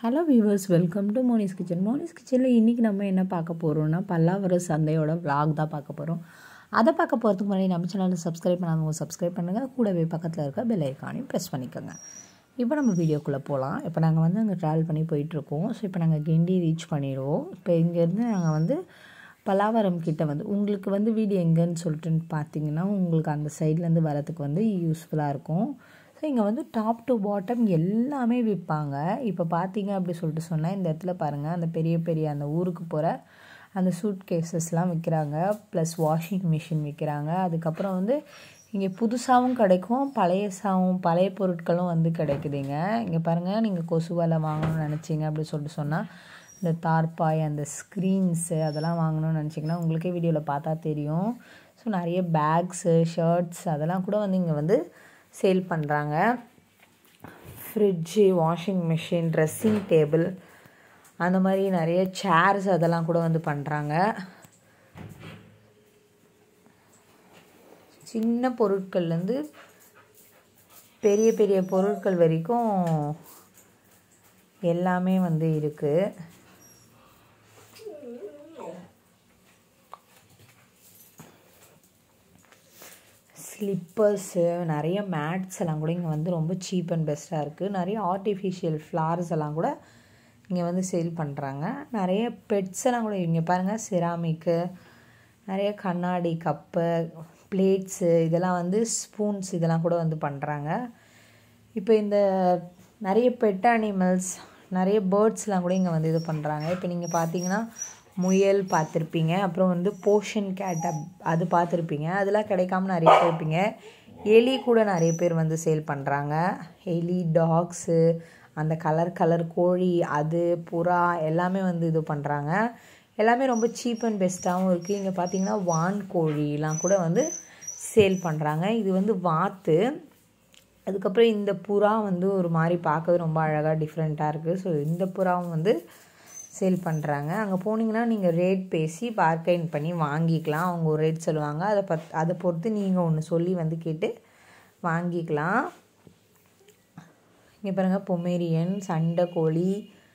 hello viewers welcome to Monis kitchen Monis கிச்சனில் இன்றைக்கி நம்ம என்ன பார்க்க போகிறோம்னா பல்லாவரம் சந்தையோட vlog தான் பார்க்க போகிறோம் அதை பார்க்க போகிறதுக்கு முன்னாடி நம்ம சேனலை சப்ஸ்கிரைப் பண்ணாதவங்க சப்ஸ்கிரைப் பண்ணுங்கள் கூடவே பக்கத்தில் இருக்க பெல் ஐக்கானையும் ப்ரெஸ் பண்ணிக்கோங்க இப்போ நம்ம வீடியோக்குள்ளே போகலாம் இப்போ நாங்கள் வந்து அங்கே ட்ராவல் பண்ணி போயிட்டுருக்கோம் ஸோ இப்போ நாங்கள் கிண்டி ரீச் பண்ணிடுவோம் இப்போ இங்கேருந்து நாங்கள் வந்து பல்லாவரம் கிட்ட வந்து உங்களுக்கு வந்து வீடு எங்கேன்னு சொல்லிட்டு பார்த்தீங்கன்னா உங்களுக்கு அந்த சைட்லேருந்து வரதுக்கு வந்து யூஸ்ஃபுல்லாக இருக்கும் ஸோ இங்கே வந்து டாப் டு பாட்டம் எல்லாமே விற்பாங்க இப்போ பார்த்தீங்க அப்படி சொல்லிட்டு சொன்னால் இந்த இடத்துல பாருங்கள் அந்த பெரிய பெரிய அந்த ஊருக்கு போகிற அந்த சூட் கேசஸ்லாம் விற்கிறாங்க ப்ளஸ் வாஷிங் மிஷின் விற்கிறாங்க அதுக்கப்புறம் வந்து இங்கே புதுசாகவும் கிடைக்கும் பழையசாவும் பழைய பொருட்களும் வந்து கிடைக்குதுங்க இங்கே பாருங்கள் நீங்கள் கொசு வலை வாங்கணும்னு நினச்சிங்க அப்படி சொல்லிட்டு சொன்னால் இந்த தார்பாய் அந்த ஸ்க்ரீன்ஸு அதெல்லாம் வாங்கணும்னு நினச்சிங்கன்னா உங்களுக்கே வீடியோவில் பார்த்தா தெரியும் ஸோ நிறைய பேக்ஸு ஷர்ட்ஸ் அதெல்லாம் கூட வந்து இங்கே வந்து சேல் பண்ணுறாங்க fridge washing machine dressing table அந்த மாதிரி நிறைய சேர்ஸ் அதெல்லாம் கூட வந்து பண்ணுறாங்க சின்ன பொருட்கள்லேருந்து பெரிய பெரிய பொருட்கள் வரைக்கும் எல்லாமே வந்து இருக்குது ஸ்லிப்பர்ஸு நிறைய மேட்ஸ் எல்லாம் கூட இங்கே வந்து ரொம்ப சீப் அண்ட் பெஸ்ட்டாக இருக்குது நிறைய ஆர்டிஃபிஷியல் ஃப்ளார்ஸ் எல்லாம் கூட இங்கே வந்து சேல் பண்ணுறாங்க நிறைய பெட்ஸ் எல்லாம் கூட இங்கே பாருங்கள் சிராமிக்கு நிறைய கண்ணாடி கப்பு பிளேட்ஸு இதெல்லாம் வந்து ஸ்பூன்ஸ் இதெல்லாம் கூட வந்து பண்ணுறாங்க இப்போ இந்த நிறைய பெட் அனிமல்ஸ் நிறைய பேர்ட்ஸ்லாம் கூட இங்கே வந்து இது பண்ணுறாங்க இப்போ நீங்கள் பார்த்தீங்கன்னா முயல் பார்த்துருப்பீங்க அப்புறம் வந்து போஷன் கேட் அது பார்த்துருப்பீங்க அதெல்லாம் கிடைக்காம நிறைய பேர் இருப்பீங்க எலி கூட நிறைய பேர் வந்து சேல் பண்ணுறாங்க எலி டாக்ஸு அந்த கலர் கலர் கோழி அது புறா எல்லாமே வந்து இது பண்ணுறாங்க எல்லாமே ரொம்ப சீப் அண்ட் பெஸ்ட்டாகவும் இருக்குது இங்கே பார்த்தீங்கன்னா வான் கோழிலாம் கூட வந்து சேல் பண்ணுறாங்க இது வந்து வாத்து அதுக்கப்புறம் இந்த புறா வந்து ஒரு மாதிரி பார்க்கவே ரொம்ப அழகாக டிஃப்ரெண்ட்டாக இருக்குது ஸோ இந்த புறாவும் வந்து சேல் பண்ணுறாங்க அங்கே போனீங்கன்னா நீங்கள் ரேட் பேசி பார்கைன் பண்ணி வாங்கிக்கலாம் அவங்க ஒரு ரேட் சொல்லுவாங்க அதை பத் அதை பொறுத்து நீங்கள் ஒன்று சொல்லி வந்து கேட்டு வாங்கிக்கலாம் இங்கே பாருங்கள் பொமேரியன் சண்டை கோழி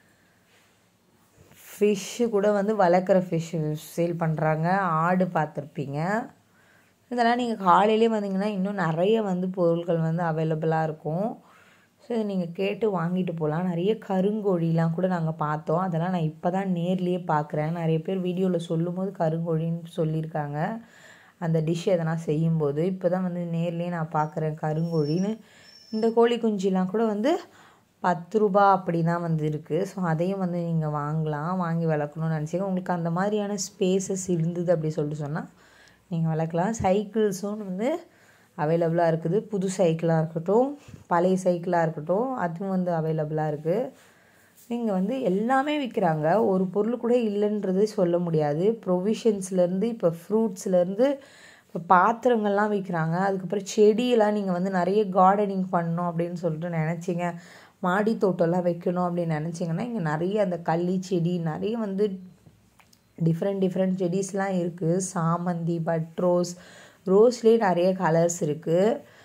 ஃபிஷ்ஷு கூட வந்து வளர்க்குற ஃபிஷ்ஷு சேல் பண்ணுறாங்க ஆடு பார்த்துருப்பீங்க இதெல்லாம் நீங்கள் காலையிலே வந்தீங்கன்னா இன்னும் நிறைய வந்து பொருட்கள் வந்து அவைலபிளாக இருக்கும் ஸோ இதை நீங்கள் கேட்டு வாங்கிட்டு போகலாம் நிறைய கருங்கோழிலாம் கூட நாங்கள் பார்த்தோம் அதெல்லாம் நான் இப்போ தான் நேர்லேயே பார்க்குறேன் நிறைய பேர் வீடியோவில் சொல்லும்போது கருங்கோழின்னு சொல்லியிருக்காங்க அந்த டிஷ் எதனா செய்யும்போது இப்போ தான் வந்து நேர்லேயே நான் பார்க்குறேன் கருங்கோழின்னு இந்த கோழி குஞ்சிலாம் கூட வந்து பத்து ரூபா அப்படி தான் வந்து இருக்குது ஸோ அதையும் வந்து நீங்கள் வாங்கலாம் வாங்கி வளர்க்கணும்னு நினச்சிங்க உங்களுக்கு அந்த மாதிரியான ஸ்பேசஸ் இருந்தது அப்படி சொல்லிட்டு சொன்னால் நீங்கள் வளர்க்கலாம் சைக்கிள்ஸும் வந்து அவைலபிளாக இருக்குது புது சைக்கிளாக இருக்கட்டும் பழைய சைக்கிளாக இருக்கட்டும் அதுவும் வந்து அவைலபிளாக இருக்குது நீங்கள் வந்து எல்லாமே விற்கிறாங்க ஒரு பொருள் கூட இல்லைன்றது சொல்ல முடியாது ப்ரொவிஷன்ஸ்லேருந்து இப்போ ஃப்ரூட்ஸ்லேருந்து இப்போ பாத்திரங்கள்லாம் விற்கிறாங்க அதுக்கப்புறம் செடியெல்லாம் நீங்கள் வந்து நிறைய கார்டனிங் பண்ணணும் அப்படின்னு சொல்லிட்டு நினச்சிங்க மாடி தோட்டம்லாம் வைக்கணும் அப்படின்னு நினச்சிங்கன்னா இங்கே நிறைய அந்த கள்ளி செடி நிறைய வந்து டிஃப்ரெண்ட் டிஃப்ரெண்ட் செடிஸ்லாம் இருக்குது சாமந்தி பட் ரோஸ் ரோஸ்லேயே நிறைய கலர்ஸ் இருக்குது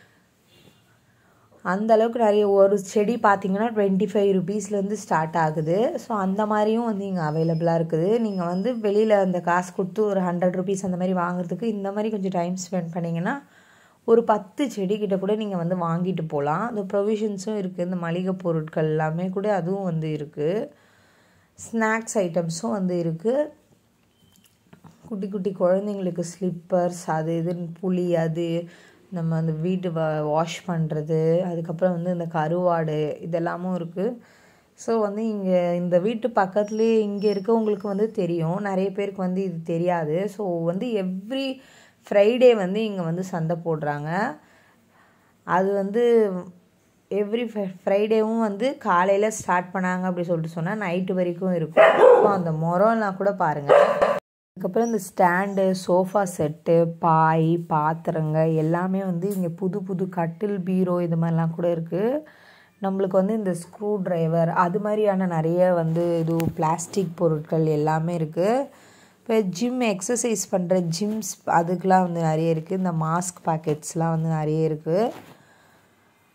அந்த அளவுக்கு நிறைய ஒரு செடி பார்த்தீங்கன்னா டுவெண்ட்டி ஃபைவ் ருபீஸ்லேருந்து ஸ்டார்ட் ஆகுது ஸோ அந்த மாதிரியும் வந்து இங்கே அவைலபிளாக இருக்குது நீங்கள் வந்து வெளியில் அந்த காசு கொடுத்து ஒரு ஹண்ட்ரட் ருபீஸ் அந்த மாதிரி வாங்குறதுக்கு இந்த மாதிரி கொஞ்சம் டைம் ஸ்பெண்ட் பண்ணிங்கன்னா ஒரு பத்து செடிக்கிட்ட கூட நீங்கள் வந்து வாங்கிட்டு போகலாம் அந்த ப்ரொவிஷன்ஸும் இருக்குது இந்த மளிகை பொருட்கள் எல்லாமே கூட அதுவும் வந்து இருக்குது ஸ்நாக்ஸ் ஐட்டம்ஸும் வந்து இருக்குது குட்டி குட்டி குழந்தைங்களுக்கு ஸ்லிப்பர்ஸ் அது இதுன்னு புளி அது நம்ம அந்த வீட்டு வா வாஷ் பண்ணுறது அதுக்கப்புறம் வந்து இந்த கருவாடு இதெல்லாமும் இருக்குது ஸோ வந்து இங்கே இந்த வீட்டு பக்கத்துலேயே இங்கே இருக்கவங்களுக்கு வந்து தெரியும் நிறைய பேருக்கு வந்து இது தெரியாது ஸோ வந்து எவ்ரி ஃப்ரைடே வந்து இங்கே வந்து சந்தை போடுறாங்க அது வந்து எவ்ரி ஃப்ரைடேவும் வந்து காலையில் ஸ்டார்ட் பண்ணாங்க அப்படி சொல்லிட்டு சொன்னால் நைட்டு வரைக்கும் இருக்கும் ஸோ அந்த மொரம்லாம் கூட பாருங்கள் அதுக்கப்புறம் இந்த ஸ்டாண்டு சோஃபா செட்டு பாய் பாத்திரங்க எல்லாமே வந்து இங்கே புது புது கட்டில் பீரோ இது மாதிரிலாம் கூட இருக்குது நம்மளுக்கு வந்து இந்த ஸ்க்ரூ ட்ரைவர் அது மாதிரியான நிறைய வந்து இது பிளாஸ்டிக் பொருட்கள் எல்லாமே இருக்குது இப்போ ஜிம் எக்ஸசைஸ் பண்ணுற ஜிம்ஸ் அதுக்கெலாம் வந்து நிறைய இருக்குது இந்த மாஸ்க் பாக்கெட்ஸ்லாம் வந்து நிறைய இருக்குது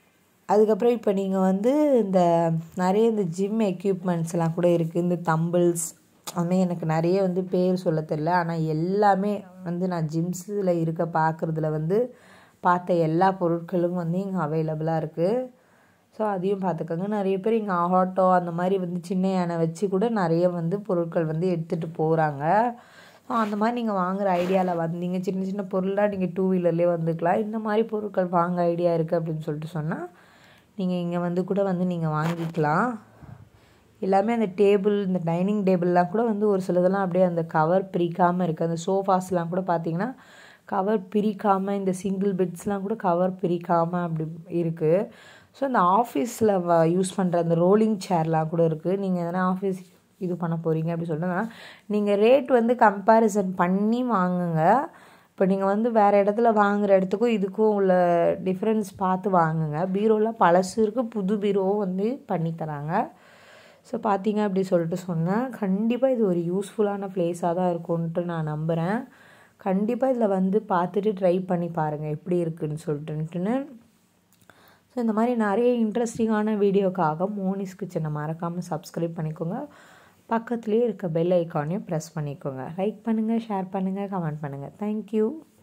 அதுக்கப்புறம் இப்போ நீங்கள் வந்து இந்த நிறைய இந்த ஜிம் எக்யூப்மெண்ட்ஸ்லாம் கூட இருக்குது இந்த தம்பிள்ஸ் அதுமாதிரி எனக்கு நிறைய வந்து பேர் சொல்ல தெரில ஆனால் எல்லாமே வந்து நான் ஜிம்ஸில் இருக்க பார்க்குறதுல வந்து பார்த்த எல்லா பொருட்களும் வந்து இங்கே அவைலபிளாக இருக்குது ஸோ அதையும் பார்த்துக்கோங்க நிறைய பேர் இங்கே ஆட்டோ அந்த மாதிரி வந்து சின்ன யானை வச்சு கூட நிறைய வந்து பொருட்கள் வந்து எடுத்துகிட்டு போகிறாங்க ஸோ அந்த மாதிரி நீங்கள் வாங்குகிற ஐடியாவில் வந்தீங்க சின்ன சின்ன பொருளாக நீங்கள் டூ வீலர்லேயே வந்துக்கலாம் இந்த மாதிரி பொருட்கள் வாங்க ஐடியா இருக்குது அப்படின்னு சொல்லிட்டு சொன்னால் நீங்கள் இங்கே வந்து கூட வந்து நீங்கள் வாங்கிக்கலாம் எல்லாமே அந்த டேபிள் இந்த டைனிங் டேபிள்லாம் கூட வந்து ஒரு சிலதெல்லாம் அப்படியே அந்த கவர் பிரிக்காமல் இருக்குது அந்த சோஃபாஸ்லாம் கூட பார்த்தீங்கன்னா கவர் பிரிக்காமல் இந்த சிங்கிள் பெட்ஸ்லாம் கூட கவர் பிரிக்காமல் அப்படி இருக்குது ஸோ இந்த ஆஃபீஸில் யூஸ் பண்ணுற அந்த ரோலிங் சேர்லாம் கூட இருக்குது நீங்கள் எதனா ஆஃபீஸ் இது பண்ண போகிறீங்க அப்படி சொல்லிட்டுனா நீங்கள் ரேட் வந்து கம்பேரிசன் பண்ணி வாங்குங்க இப்போ நீங்கள் வந்து வேறு இடத்துல வாங்குகிற இடத்துக்கும் இதுக்கும் உள்ள டிஃப்ரென்ஸ் பார்த்து வாங்குங்க பீரோலாம் பழசு இருக்குது புது பீரோவும் வந்து பண்ணி தராங்க ஸோ பார்த்தீங்க அப்படி சொல்லிட்டு சொன்னேன் கண்டிப்பாக இது ஒரு யூஸ்ஃபுல்லான ப்ளேஸாக தான் இருக்கும்ன்ட்டு நான் நம்புகிறேன் கண்டிப்பாக இதில் வந்து பார்த்துட்டு ட்ரை பண்ணி பாருங்கள் எப்படி இருக்குதுன்னு சொல்லிட்டுன்ட்டுன்னு ஸோ இந்த மாதிரி நிறைய இன்ட்ரெஸ்டிங்கான வீடியோக்காக மோனிஸ் கிச்சனை மறக்காமல் சப்ஸ்கிரைப் பண்ணிக்கோங்க பக்கத்துலேயே இருக்க பெல் ஐக்கானையும் ப்ரெஸ் பண்ணிக்கோங்க லைக் பண்ணுங்கள் ஷேர் பண்ணுங்கள் கமெண்ட் பண்ணுங்கள் தேங்க்யூ